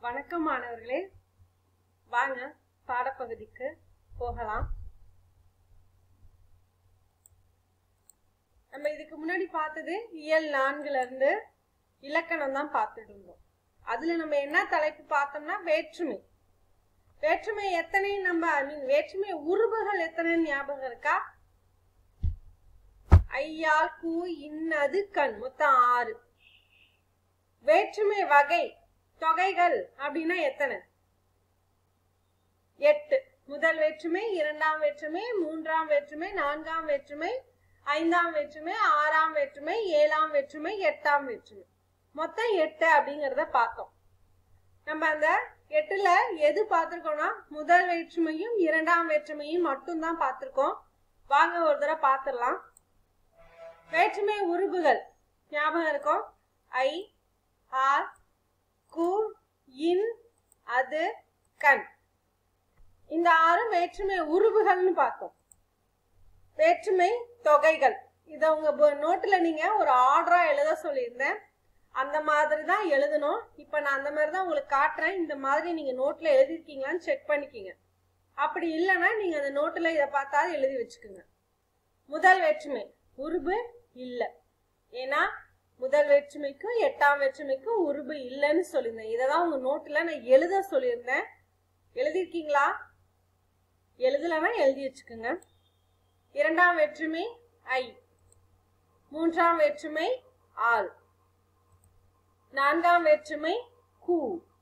வணக்கம் மாணவர்களே வாங்க பாடப்பகுதிக்கு போகலாம் நம்ம இதுக்கு முன்னாடி பார்த்தது இயல் நான்குல இருந்து இலக்கணம் தான் பார்த்துட்டு இருந்தோம் அதுல நம்ம என்ன தலைப்பு பார்த்தோம்னா வேற்றுமை வேற்றுமை எத்தனை நம்ம ஐ மீன் வேற்றுமை உருபுகள் எத்தனை ஞாபகம் இருக்கா ஐயால் கூ இன்னது கண் மொத்தம் ஆறு வேற்றுமை வகை தொகைகள் அப்படின்னா எத்தனை எட்டு முதல் வேற்றுமை இரண்டாம் வேற்றுமை மூன்றாம் வேற்றுமை நான்காம் வேற்றுமை ஐந்தாம் வேற்றுமை ஆறாம் வேற்றுமை ஏழாம் வேற்றுமை எட்டாம் வேற்றுமை மொத்தம் எட்டு அப்படிங்கறத பார்த்தோம் நம்ம அந்த எட்டுல எது பார்த்திருக்கோம்னா முதல் வேற்றுமையும் இரண்டாம் வேற்றுமையும் மட்டும்தான் பார்த்திருக்கோம் வாங்க ஒரு தடவை பார்த்துடலாம் வேற்றுமை உருபுகள் ஞாபகம் இருக்கும் ஐ ஆர் கு இன் அது கண் இந்த ஆறும் வேற்றுமை உருபுகள்னு பார்த்தோம் வேற்றுமை தொகைகள் இத உங்க நோட்டுல நீங்க ஒரு ஆர்டரா எழுத சொல்லியிருந்தேன் அந்த மாதிரி தான் எழுதணும் இப்ப நான் அந்த மாதிரி தான் உங்களுக்கு காட்டுறேன் இந்த மாதிரி நீங்க நோட்ல எழுதிருக்கீங்களான்னு செக் பண்ணிக்கிங்க அப்படி இல்லைன்னா நீங்க அந்த நோட்டுல இதை பார்த்தா எழுதி வச்சுக்கோங்க முதல் வேற்றுமை உருபு இல்ல ஏன்னா முதல் வேற்றுமைக்கும் எட்டாம் வேற்றுமைக்கும் உருபு இல்லைன்னு சொல்லியிருந்தேன் இதை தான் உங்க நோட்டுல நான் எழுத சொல்லியிருந்தேன் எழுதிருக்கீங்களா எழுதலைன்னா எழுதி வச்சுக்கோங்க இரண்டாம் வேற்றுமை ஐ மூன்றாம் வேற்றுமை ஆள் நான்காம் வேற்றுமை கு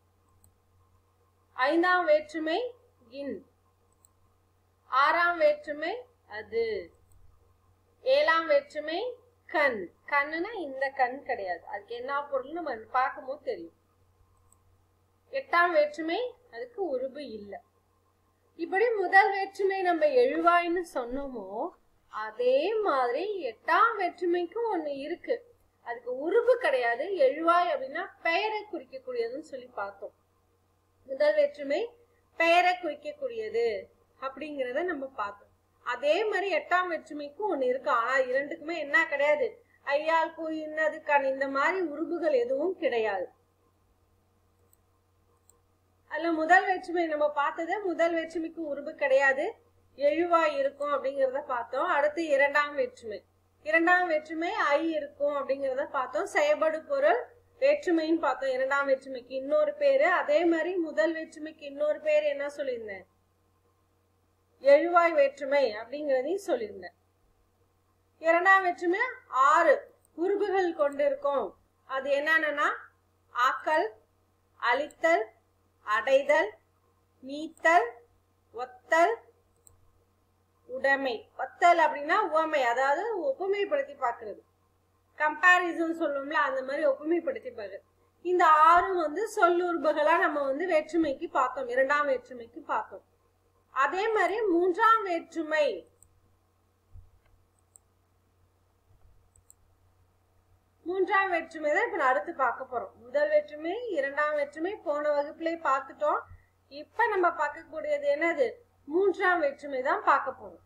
ஐந்தாம் வேற்றுமை இன் ஆறாம் வேற்றுமை அது ஏழாம் வேற்றுமை கண் கண்ணுனா இந்த கண் கிடையாது அதுக்கு என்ன பொருள் நம்ம பார்க்கும்போது தெரியும் எட்டாம் வேற்றுமை அதுக்கு உருபு இல்லை இப்படி முதல் வேற்றுமை நம்ம எழுவாய்னு சொன்னோமோ அதே மாதிரி எட்டாம் வேற்றுமைக்கும் ஒண்ணு இருக்கு அதுக்கு உருபு கிடையாது எழுவாய் அப்படின்னா பெயரை குறிக்கக்கூடியதுன்னு சொல்லி பார்த்தோம் முதல் வேற்றுமை பெயரை குறிக்கக்கூடியது அப்படிங்கிறத நம்ம பார்த்தோம் அதே மாதிரி எட்டாம் வேற்றுமைக்கும் ஒண்ணு இருக்கு ஆனா இரண்டுக்குமே என்ன கிடையாது ஐயால் கூ இன்னது கண் இந்த மாதிரி உருபுகள் எதுவும் கிடையாது அதுல முதல் வேற்றுமை நம்ம பார்த்தது முதல் வேற்றுமைக்கு உருபு கிடையாது எழுவாய் இருக்கும் அப்படிங்கறத பார்த்தோம் அடுத்து இரண்டாம் வேற்றுமை இரண்டாம் வேற்றுமை ஐ இருக்கும் அப்படிங்கறத பார்த்தோம் செயல்படு பொருள் வேற்றுமைன்னு பார்த்தோம் இரண்டாம் வேற்றுமைக்கு இன்னொரு பேரு அதே மாதிரி முதல் வேற்றுமைக்கு இன்னொரு பேர் என்ன சொல்லியிருந்தேன் எழுவாய் வேற்றுமை அப்படிங்கறதையும் சொல்லியிருந்தேன் இரண்டாம் வேற்றுமை ஆறு உருபுகள் கொண்டிருக்கும் அது என்னன்னா ஆக்கல் அழித்தல் அடைதல் நீத்தல் ஒத்தல் உடைமை ஒத்தல் அப்படின்னா உவமை அதாவது ஒப்புமைப்படுத்தி பார்க்கிறது கம்பாரிசன் சொல்லும்ல அந்த மாதிரி ஒப்புமைப்படுத்தி பார்க்கிறது இந்த ஆறும் வந்து சொல்லுறுப்புகளா நம்ம வந்து வேற்றுமைக்கு பார்த்தோம் இரண்டாம் வேற்றுமைக்கு பார்த்தோம் அதே மாதிரி மூன்றாம் வேற்றுமை மூன்றாம் வேற்றுமை தான் இப்ப நான் அடுத்து பார்க்க போறோம் முதல் வேற்றுமை இரண்டாம் வேற்றுமை போன வகுப்புலயே பார்த்துட்டோம் இப்ப நம்ம பார்க்கக்கூடியது என்னது மூன்றாம் வேற்றுமை தான் பார்க்க போறோம்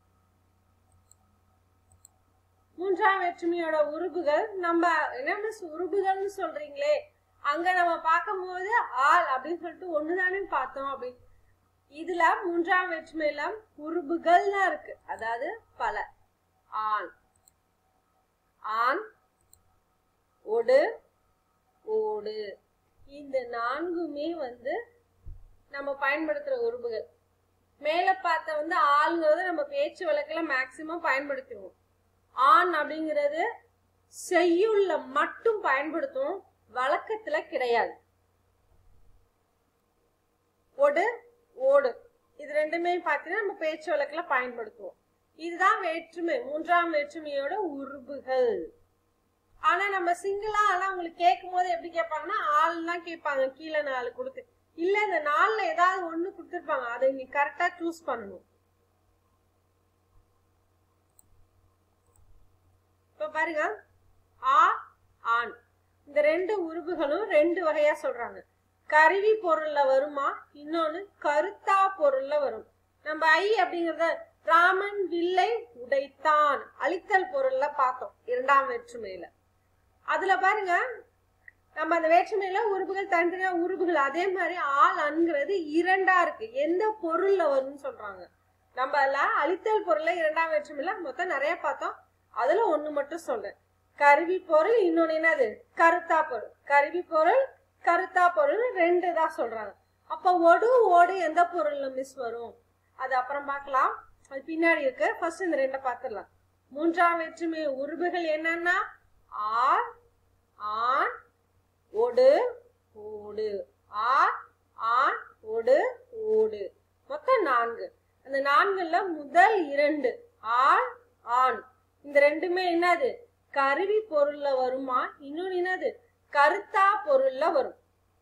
மூன்றாம் வேற்றுமையோட உருபுகள் நம்ம என்ன மிஸ் உருபுகள்னு சொல்றீங்களே அங்க நம்ம பார்க்கும்போது ஆள் அப்படின்னு சொல்லிட்டு ஒண்ணுதானே பார்த்தோம் அப்படின்னு இதுல மூன்றாம் வேற்றுமையில உருபுகள் தான் இருக்கு அதாவது பல ஆண் ஆண் ஒடு ஓடு இந்த நான்குமே வந்து நம்ம பயன்படுத்துற உருபுகள் மேல பார்த்த வந்து ஆளுங்கிறத நம்ம பேச்சு வழக்குல மேக்சிமம் பயன்படுத்துவோம் ஆண் அப்படிங்கிறது செய்யுள்ள மட்டும் பயன்படுத்தும் வழக்கத்துல கிடையாது ஒடு ஓடு இது ரெண்டுமே பார்த்தீங்கன்னா நம்ம பேச்சு வழக்குல பயன்படுத்துவோம் இதுதான் வேற்றுமை மூன்றாம் வேற்றுமையோட உருபுகள் ஆனா நம்ம சிங்கிளா ஆனா உங்களுக்கு கேட்கும் போது எப்படி கேட்பாங்கன்னா ஆள் தான் கேட்பாங்க கீழே நாலு கொடுத்து இல்ல இந்த நாலுல ஏதாவது ஒண்ணு கொடுத்துருப்பாங்க அதை நீ கரெக்டா சூஸ் பண்ணணும் இப்ப பாருங்க ஆ ஆண் இந்த ரெண்டு உருபுகளும் ரெண்டு வகையா சொல்றாங்க கருவி பொருள்ல வருமா இன்னொன்னு கருத்தா பொருள்ல வரும் நம்ம ஐ அப்படிங்கறத ராமன் வில்லை உடைத்தான் அழித்தல் பொருள்ல பார்த்தோம் இரண்டாம் வேற்றுமையில அதுல பாருங்க நம்ம அந்த வேற்றுமையில உறுப்புகள் தனித்தனியா உறுப்புகள் அதே மாதிரி ஆள் அன்கிறது இரண்டா இருக்கு எந்த பொருள்ல வரும்னு சொல்றாங்க நம்ம அதுல அழித்தல் பொருள்ல இரண்டாம் வேற்றுமையில மொத்தம் நிறைய பார்த்தோம் அதுல ஒண்ணு மட்டும் சொல்றேன் கருவி பொருள் இன்னொன்னு என்னது கருத்தா பொருள் கருவி பொருள் கருத்தா பொருள் ரெண்டு தான் சொல்றாங்க அப்ப ஒடு ஓடு எந்த பொருள்ல மிஸ் வரும் அது அப்புறம் பார்க்கலாம் அது பின்னாடி இருக்கு ஃபர்ஸ்ட் இந்த ரெண்டை பார்த்துடலாம் மூன்றாம் வேற்றுமை உருபுகள் என்னன்னா ஆர் ஆண் ஒடு ஓடு ஆ ஆண் ஒடு ஓடு மொத்தம் நான்கு அந்த நான்குல முதல் இரண்டு ஆண் ஆண் இந்த ரெண்டுமே என்னது கருவி பொருள்ல வருமா இன்னொன்னு என்னது கருத்தா பொருள்ல வரும்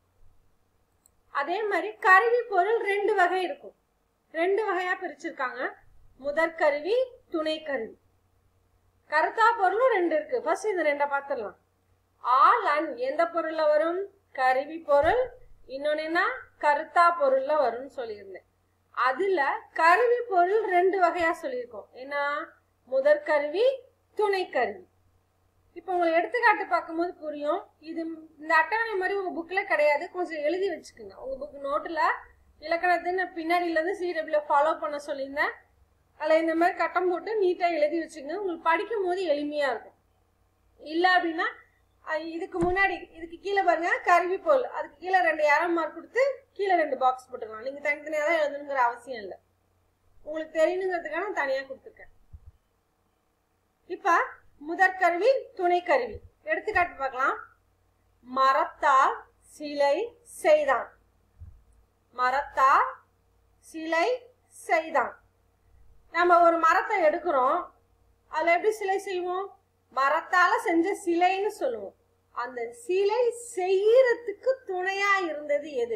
அதே மாதிரி கருவி பொருள் ரெண்டு வகை இருக்கும் ரெண்டு வகையா பிரிச்சிருக்காங்க முதற் கருவி துணை கருவி கருத்தா பொருளும் ரெண்டு இருக்கு ஃபர்ஸ்ட் இந்த ரெண்டை பார்த்துடலாம் ஆல் அன் எந்த பொருள்ல வரும் கருவி பொருள் இன்னொன்னு என்ன கருத்தா பொருள்ல வரும்னு சொல்லியிருந்தேன் அதுல கருவி பொருள் ரெண்டு வகையா சொல்லியிருக்கோம் என்ன முதற் கருவி துணை கருவி இப்போ உங்களுக்கு எடுத்துக்காட்டு பார்க்கும்போது புரியும் இது இந்த அட்டவணை மாதிரி உங்க புக்ல கிடையாது கொஞ்சம் எழுதி வச்சுக்கோங்க உங்க புக் நோட்டுல இலக்கணத்தை நான் பின்னாடில இருந்து சிடபிள்யூ ஃபாலோ பண்ண சொல்லியிருந்தேன் அதில் இந்த மாதிரி கட்டம் போட்டு நீட்டாக எழுதி வச்சுக்கோங்க உங்களுக்கு படிக்கும் போது எளிமையா இருக்கும் இல்லை அப்படின்னா அஹ் இதுக்கு முன்னாடி இதுக்கு கீழே பாருங்க கருவி பொருள் அதுக்கு கீழே ரெண்டு ஏரோ மார்க் கொடுத்து கீழே ரெண்டு பாக்ஸ் போட்டுக்கலாம் நீங்க தனித்தனியாக தான் எழுதணுங்கிற அவசியம் இல்லை உங்களுக்கு தெரியணுங்கிறதுக்காக நான் தனியாக கொடுத்துருக்கேன் இப்ப முதற் கருவி துணை கருவி எடுத்துக்காட்டு பார்க்கலாம் மரத்தால் சிலை செய்தான் மரத்தால் சிலை செய்தான் நம்ம ஒரு மரத்தை எடுக்கிறோம் அதுல எப்படி சிலை செய்வோம் மரத்தால செஞ்ச சிலைன்னு சொல்லுவோம் அந்த சிலை செய்யறதுக்கு துணையா இருந்தது எது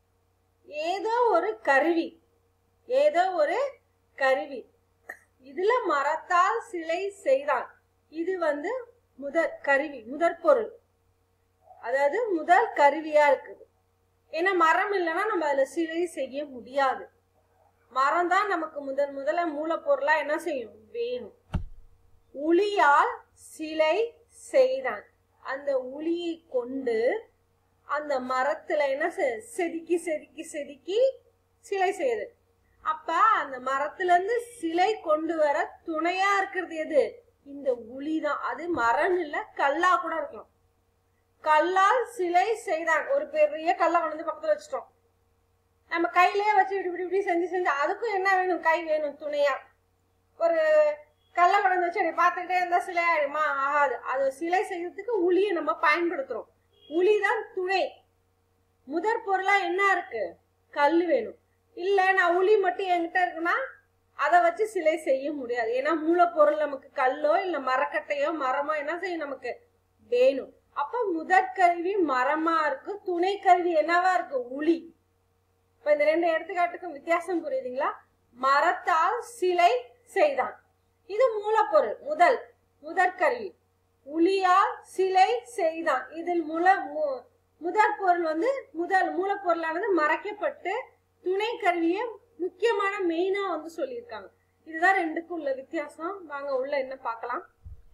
ஏதோ ஒரு கருவி ஏதோ ஒரு கருவி இதுல மரத்தால் சிலை செய்தான் இது வந்து முதற் கருவி முதற் பொருள் அதாவது முதல் கருவியா இருக்குது ஏன்னா மரம் இல்லைன்னா நம்ம அதுல சிலை செய்ய முடியாது மரம் தான் நமக்கு முதன் முதல்ல மூலப்பொருளா என்ன செய்யும் வேணும் உளியால் சிலை செய்தான் அந்த உளியை கொண்டு அந்த மரத்துல என்ன செ- செதுக்கி செதுக்கி செதுக்கி சிலை செய்யுது அப்ப அந்த மரத்துல இருந்து சிலை கொண்டு வர துணையா இருக்கிறது எது இந்த உளி தான் அது மரம் இல்ல கல்லா கூட இருக்கலாம் கல்லால் சிலை செய்தான் ஒரு பெரிய கல்லை கொண்டு வந்து பக்கத்துல வச்சுட்டோம் நம்ம கையிலேயே வச்சு இப்படி இப்படி இப்படி செஞ்சு செஞ்சு அதுக்கும் என்ன வேணும் கை வேணும் துணையா ஒரு கல்லை கொண்டு வச்சு அப்படி பார்த்துக்கிட்டே இருந்தா சிலை ஆயிடுமா ஆகாது அது சிலை செய்யறதுக்கு உளியை நம்ம பயன்படுத்துறோம் உளி தான் துணை முதற் பொருளா என்ன இருக்கு கல் வேணும் இல்ல நான் உளி மட்டும் என்கிட்ட இருக்குன்னா அதை வச்சு சிலை செய்ய முடியாது ஏன்னா மூலப்பொருள் நமக்கு கல்லோ இல்ல மரக்கட்டையோ மரமோ என்ன செய்யும் நமக்கு வேணும் அப்ப முதற் கருவி மரமா இருக்கு துணை கருவி என்னவா இருக்கு உளி இப்ப இந்த ரெண்டு எடுத்துக்காட்டுக்கும் வித்தியாசம் புரியுதுங்களா மரத்தால் சிலை செய்தான் இது மூலப்பொருள் முதல் முதற் கருவி உளியால் சிலை செய்தான் இதில் முல மு- முதற் பொருள் வந்து முதல் மூலப்பொருளானது மறைக்கப்பட்டு துணை கருவியை முக்கியமான மெயினா வந்து சொல்லியிருக்காங்க இதுதான் ரெண்டுக்கும் உள்ள வித்தியாசம் வாங்க உள்ள என்ன பார்க்கலாம்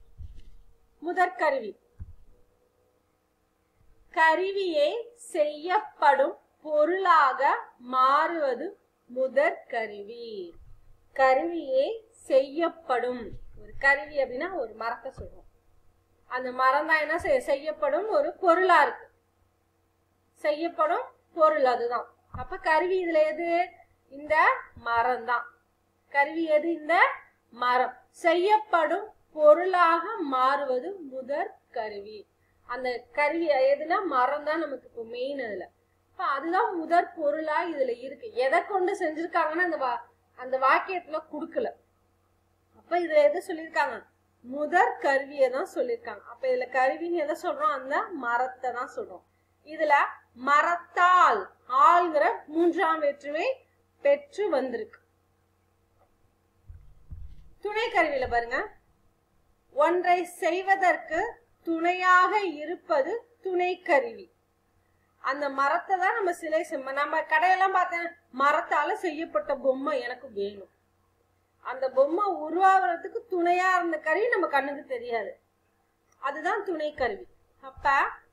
முதற் கருவி கருவியே செய்யப்படும் பொருளாக மாறுவது முதற் கருவி கருவியே செய்யப்படும் ஒரு கருவி அப்படின்னா ஒரு மரத்தை சொல்றோம் அந்த மரம் தான் என்ன செய்ய செய்யப்படும் ஒரு பொருளா இருக்கு செய்யப்படும் பொருள் அதுதான் அப்ப கருவி இதுல எது இந்த மரம் தான் கருவி எது இந்த மரம் செய்யப்படும் பொருளாக மாறுவது முதற் கருவி அந்த கருவி எதுனா மரம் தான் நமக்கு இப்போ மெயின் அதுல அப்ப அதுதான் முதற் பொருளா இதுல இருக்கு எதை கொண்டு செஞ்சிருக்காங்கன்னு அந்த வா- அந்த வாக்கியத்துல குடுக்கல அப்ப இதுல எது சொல்லியிருக்காங்க முதற் கருவியை தான் சொல்லியிருக்காங்க அப்ப இதுல கருவின்னு எதை சொல்றோம் அந்த மரத்தை தான் சொல்றோம் இதுல மரத்தால் ஆள்கிற மூன்றாம் வேற்றுமை பெற்று வந்திருக்கு துணை கருவியில பாருங்க ஒன்றை செய்வதற்கு துணையாக இருப்பது துணை கருவி அந்த மரத்தை தான் நம்ம சிலை செம்ம நம்ம கடையெல்லாம் பார்த்தேன் மரத்தால செய்யப்பட்ட பொம்மை எனக்கு வேணும் அந்த பொம்மை உருவாகிறதுக்கு துணையா இருந்த கருவி நம்ம கண்ணுக்கு தெரியாது அதுதான் துணை கருவி அப்ப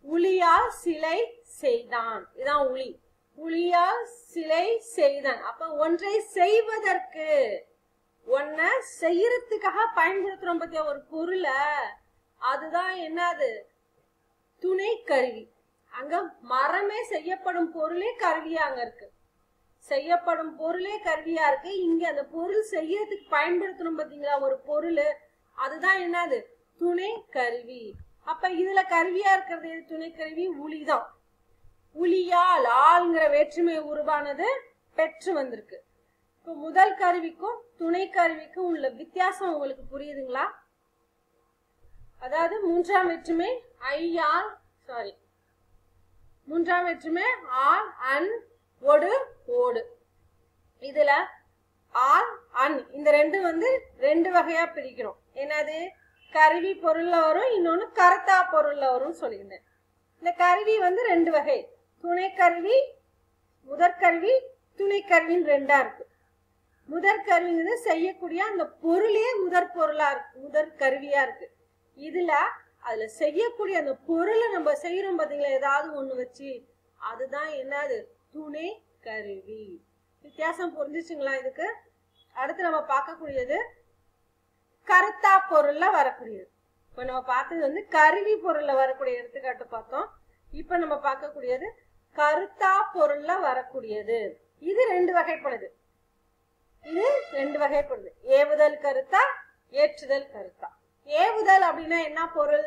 உளியால் சிலை செய்தான் இதான் உளி உளியால் சிலை செய்தான் அப்ப ஒன்றை செய்வதற்கு ஒன்ன செய்யறதுக்காக பயன்படுத்துறோம் பத்தியா ஒரு பொருளை அதுதான் என்னது துணை கருவி அங்க மரமே செய்யப்படும் பொருளே கருவியா அங்க இருக்கு செய்யப்படும் பொருளே கருவியா இருக்கு இங்க அந்த பொருள் செய்யறதுக்கு பயன்படுத்தணும் பாத்தீங்களா ஒரு பொருள் அதுதான் என்னது துணை கருவி அப்ப இதுல கருவியா இருக்கிறது எது துணை கருவி உளிதான் உளியால் ஆள்ங்கிற வேற்றுமை உருவானது பெற்று வந்திருக்கு இப்போ முதல் கருவிக்கும் துணை கருவிக்கும் உள்ள வித்தியாசம் உங்களுக்கு புரியுதுங்களா அதாவது மூன்றாம் வேற்றுமை ஐயால் சாரி மூன்றாம் வேற்றுமை ஆல் அன் ஒடு ஓடு இதுல ஆல் அன் இந்த ரெண்டு வந்து ரெண்டு வகையா பிரிக்கிறோம் என்னது கருவி பொருள்ல வரும் இன்னொன்னு கருத்தா பொருள்ல வரும் சொல்லியிருந்தேன் இந்த கருவி வந்து ரெண்டு வகை துணை கருவி முதற்கருவி துணை கருவின்னு ரெண்டா இருக்கு முதற் கருவிங்கிறது செய்யக்கூடிய அந்த பொருளே முதற் பொருளா இருக்கு முதற் கருவியா இருக்கு இதுல அதுல செய்யக்கூடிய அந்த பொருளை நம்ம செய்யறோம் பாத்தீங்களா ஏதாவது ஒண்ணு வச்சு அதுதான் என்னது துணை கருவி வித்தியாசம் புரிஞ்சுச்சுங்களா இதுக்கு அடுத்து நம்ம பார்க்கக்கூடியது கருத்தா பொருள்ல வரக்கூடியது இப்ப நம்ம பார்த்தது வந்து கருவி பொருள்ல வரக்கூடிய எடுத்துக்காட்டு பார்த்தோம் இப்ப நம்ம பார்க்கக்கூடியது கருத்தா பொருள்ல வரக்கூடியது இது ரெண்டு வகைப்படுது இது ரெண்டு வகைப்படுது ஏவுதல் கருத்தா ஏற்றுதல் கருத்தா ஏவுதல் அப்படின்னா என்ன பொருள்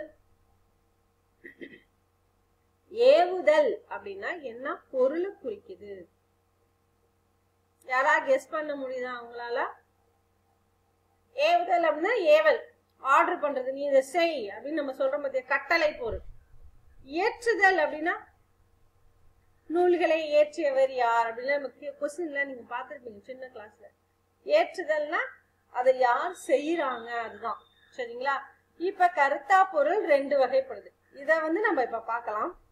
ஏவுதல் அப்படின்னா என்ன பொருளை குறிக்குது யாரா கெஸ் பண்ண முடியுதா அவங்களால ஏவுதல் அப்படின்னா ஏவல் ஆர்டர் பண்றது நீ இதை செய் அப்படின்னு நம்ம சொல்றோம் பத்திய கட்டளை பொருள் ஏற்றுதல் அப்படின்னா நூல்களை ஏற்றியவர் யார் அப்படின்னு நமக்கு கொஸ்டின்ல நீங்க பார்த்திருப்பீங்க சின்ன கிளாஸ்ல ஏற்றுதல்னா அதை யார் செய்யறாங்க அதுதான் சரிங்களா இப்ப கருத்தா பொருள் ரெண்டு வகைப்படுது இத வந்து நம்ம இப்ப பார்க்கலாம்